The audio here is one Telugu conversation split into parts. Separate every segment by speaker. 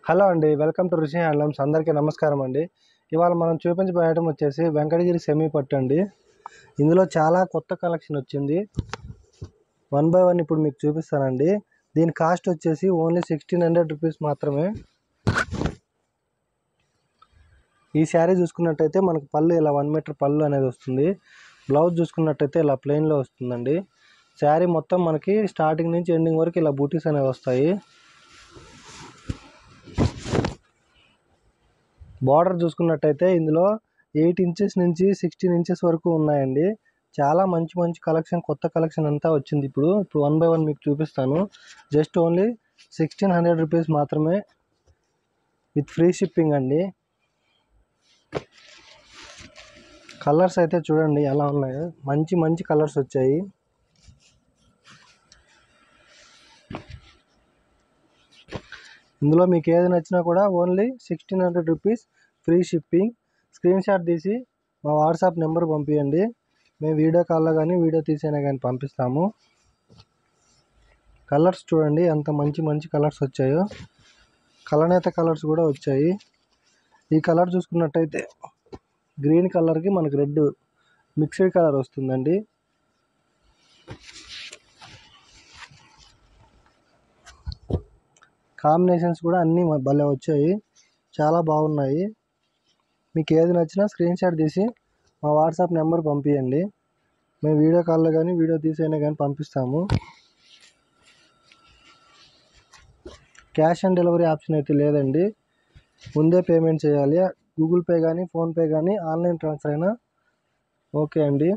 Speaker 1: హలో అండి వెల్కమ్ టు రుచి హ్యాండ్లూమ్స్ అందరికీ నమస్కారం అండి ఇవాళ మనం చూపించబోయే ఐటమ్ వచ్చేసి వెంకటగిరి సెమీ పట్టు అండి ఇందులో చాలా కొత్త కలెక్షన్ వచ్చింది వన్ బై వన్ ఇప్పుడు మీకు చూపిస్తానండి దీని కాస్ట్ వచ్చేసి ఓన్లీ సిక్స్టీన్ హండ్రెడ్ రూపీస్ మాత్రమే ఈ శారీ చూసుకున్నట్టయితే మనకు పళ్ళు ఇలా వన్ మీటర్ పళ్ళు అనేది వస్తుంది బ్లౌజ్ చూసుకున్నట్టయితే ఇలా ప్లెయిన్లో వస్తుందండి శారీ మొత్తం మనకి స్టార్టింగ్ నుంచి ఎండింగ్ వరకు ఇలా బూటీస్ అనేవి వస్తాయి బార్డర్ చూసుకున్నట్టయితే ఇందులో ఎయిట్ ఇంచెస్ నుంచి సిక్స్టీన్ ఇంచెస్ వరకు ఉన్నాయండి చాలా మంచి మంచి కలెక్షన్ కొత్త కలెక్షన్ అంతా వచ్చింది ఇప్పుడు ఇప్పుడు వన్ బై వన్ మీకు చూపిస్తాను just only sixteen hundred rupees మాత్రమే విత్ ఫ్రీ షిప్పింగ్ అండి కలర్స్ అయితే చూడండి ఎలా ఉన్నాయో మంచి మంచి కలర్స్ వచ్చాయి ఇందులో మీకు ఏది నచ్చినా కూడా only sixteen hundred rupees free shipping screen shot తీసి మా వాట్సాప్ నెంబర్ పంపించండి మేము వీడియో కాల్లో కానీ వీడియో తీసైనా కానీ పంపిస్తాము కలర్స్ చూడండి ఎంత మంచి మంచి కలర్స్ వచ్చాయో కలనేత కలర్స్ కూడా వచ్చాయి ఈ కలర్ చూసుకున్నట్టయితే గ్రీన్ కలర్కి మనకి రెడ్ మిక్స్డ్ కలర్ వస్తుందండి కాంబినేషన్స్ కూడా అన్నీ మ- భలే వచ్చాయి చాలా బాగున్నాయి మీకు ఏది నచ్చినా స్క్రీన్ షాట్ తీసి మా వాట్సాప్ నెంబర్ పంపించండి మేము వీడియో కాల్లో కానీ వీడియో తీసైనా కానీ పంపిస్తాము క్యాష్ ఆన్ డెలివరీ ఆప్షన్ అయితే లేదండి ముందే పేమెంట్ చేయాలి గూగుల్ పే కానీ ఫోన్పే కానీ ఆన్లైన్ ట్రాన్స్ఫర్ అయినా ఓకే అండి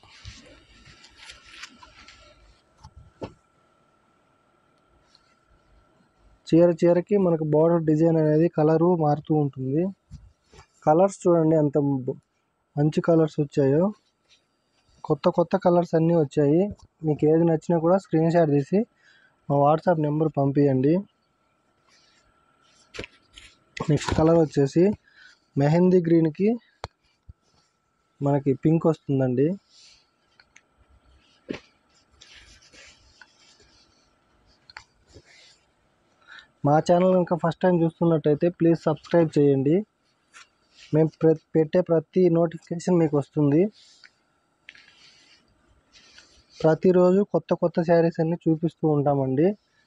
Speaker 1: చీర చీరకి మనకు బార్డర్ డిజైన్ అనేది కలరు మారుతూ ఉంటుంది కలర్స్ చూడండి ఎంత బ- మంచి కలర్స్ వచ్చాయో కొత్త కొత్త కలర్స్ అన్నీ వచ్చాయి మీకు ఏది నచ్చినా కూడా స్క్రీన్ షాట్ తీసి మా వాట్సాప్ నెంబర్ పంపించండి నెక్స్ట్ కలర్ వచ్చేసి మెహందీ గ్రీన్కి మనకి పింక్ వస్తుందండి మా ఛానల్ కనుక ఫస్ట్ టైం చూస్తున్నట్టయితే ప్లీజ్ సబ్స్క్రైబ్ చేయండి మేము ప్ర పెట్టే ప్రతి నోటిఫికేషన్ మీకు వస్తుంది ప్రతిరోజు కొత్త కొత్త శారీస్ అన్ని చూపిస్తూ ఉంటామండి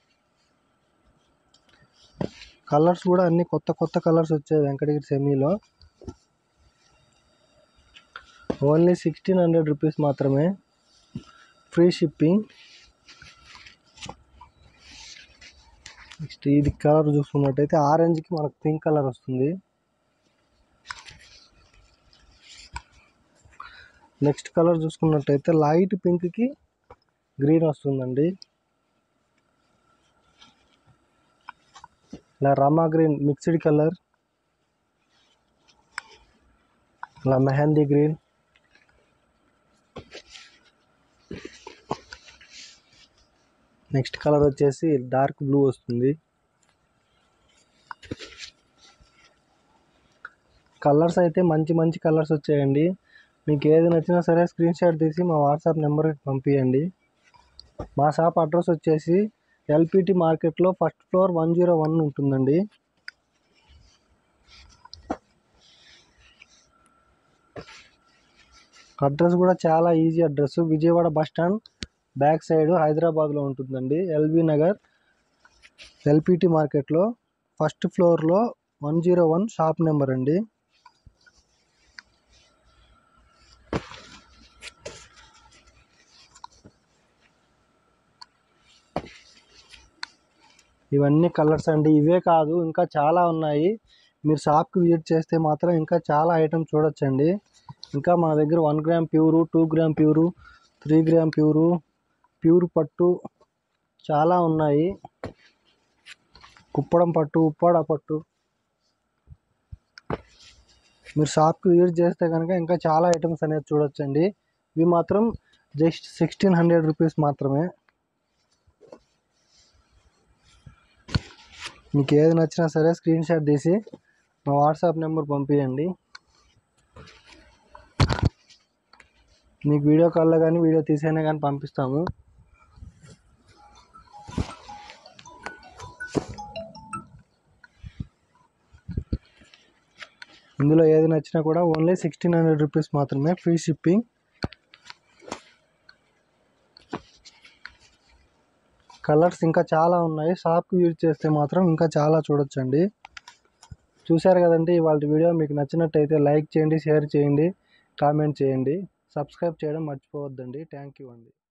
Speaker 1: కలర్స్ కూడా అన్ని కొత్త కొత్త కలర్స్ వచ్చాయి వెంకటగిరి సెమీలో ఓన్లీ సిక్స్టీన్ హండ్రెడ్ రూపీస్ మాత్రమే ఫ్రీ షిప్పింగ్ నెక్స్ట్ ఇది కలర్ చూసుకున్నట్టయితే ఆరెంజ్కి మనకు పింక్ కలర్ వస్తుంది నెక్స్ట్ కలర్ చూసుకున్నట్టయితే లైట్ పింక్కి గ్రీన్ వస్తుందండి ఇలా రమా గ్రీన్ మిక్స్డ్ కలర్ ఇలా మెహందీ గ్రీన్ నెక్స్ట్ కలర్ వచ్చేసి డార్క్ బ్లూ వస్తుంది కలర్స్ అయితే మంచి మంచి కలర్స్ వచ్చాయండి మీకు ఏది నచ్చినా సరే స్క్రీన్ షాట్ తీసి మా వాట్సాప్ నెంబర్కి పంపించండి మా షాప్ అడ్రస్ వచ్చేసి ఎల్పిటి మార్కెట్లో first floor one zero one ఉంటుందండి అడ్రస్ కూడా చాలా easy address Vijayawada bus stand back side హైదరాబాద్లో ఉంటుందండి ఎల్బీ నగర్ ఎల్పిటి మార్కెట్లో ఫస్ట్ ఫ్లోర్లో one zero one shop number అండి ఇవన్నీ కలర్స్ అండి ఇవే కాదు ఇంకా చాలా ఉన్నాయి మీరు షాప్కి విజిట్ చేస్తే మాత్రం ఇంకా చాలా ఐటమ్స్ చూడొచ్చండి ఇంకా మన దగ్గర one gram pure two gram pure three gram pure pure పట్టు చాలా ఉన్నాయి కుప్పడం పట్టు ఉప్పాడ పట్టు మీరు షాప్కి విజిట్ చేస్తే కనుక ఇంకా చాలా ఐటమ్స్ అనేది చూడొచ్చండి ఇవి మాత్రం జస్ట్ సిక్స్టీన్ హండ్రెడ్ రూపీస్ మాత్రమే మీకు ఏది నచ్చినా సరే స్క్రీన్ షాట్ తీసి మా వాట్సాప్ నెంబర్ పంపించండి మీకు వీడియో కాల్లో కానీ వీడియో తీసైనా కానీ పంపిస్తాము ఇందులో ఏది నచ్చినా కూడా ఓన్లీ సిక్స్టీన్ హండ్రెడ్ రూపీస్ మాత్రమే ఫ్రీ షిప్పింగ్ కలర్స్ ఇంకా చాలా ఉన్నాయి షాప్కి యూజ్ చేస్తే మాత్రం ఇంకా చాలా చూడొచ్చండి చూశారు కదండి ఇవాళ వీడియో మీకు నచ్చినట్టయితే లైక్ చేయండి షేర్ చేయండి కామెంట్ చేయండి సబ్స్క్రైబ్ చేయడం మర్చిపోవద్దండి థ్యాంక్ యూ అండి